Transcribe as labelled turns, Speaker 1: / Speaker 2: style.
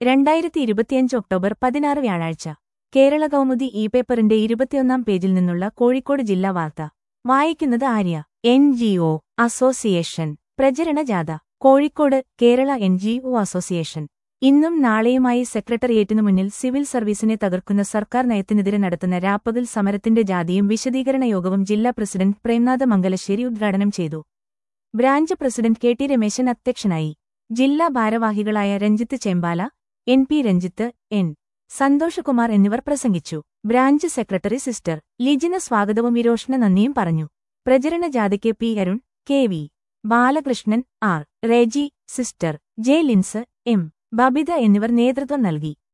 Speaker 1: രണ്ടായിരത്തി ഇരുപത്തിയഞ്ച് ഒക്ടോബർ പതിനാറ് വ്യാഴാഴ്ച കേരള കൗമുദി ഇ പേപ്പറിന്റെ ഇരുപത്തിയൊന്നാം പേജിൽ നിന്നുള്ള കോഴിക്കോട് ജില്ലാ വാർത്ത വായിക്കുന്നത് Arya N G O association പ്രചരണ ജാഥ Kozhikode Kerala N G O association ഇന്നും നാളെയുമായി സെക്രട്ടേറിയറ്റിനു മുന്നിൽ സിവിൽ സർവീസിനെ തകർക്കുന്ന സർക്കാർ നയത്തിനെതിരെ നടത്തുന്ന രാപ്പകൽ സമരത്തിന്റെ ജാഥയും വിശദീകരണ യോഗവും ജില്ലാ പ്രസിഡന്റ് പ്രേംനാഥ മംഗലശ്ശേരി ഉദ്ഘാടനം ചെയ്തു branch president K T Rameshan അധ്യക്ഷനായി ജില്ലാ ഭാരവാഹികളായ Ranjith Chembala N P Ranjith N Santhoshkumar എന്നിവർ പ്രസംഗിച്ചു ബ്രാഞ്ച് സെക്രട്ടറി സിസ്റ്റർ ലിജിന സ്വാഗതവും വിരോഷണ നന്ദിയും പറഞ്ഞു പ്രചരണ ജാഥയ്ക്ക് P Arun K V Balakrishnan R Reji sister J Lins M Babitha എന്നിവർ നേതൃത്വം നൽകി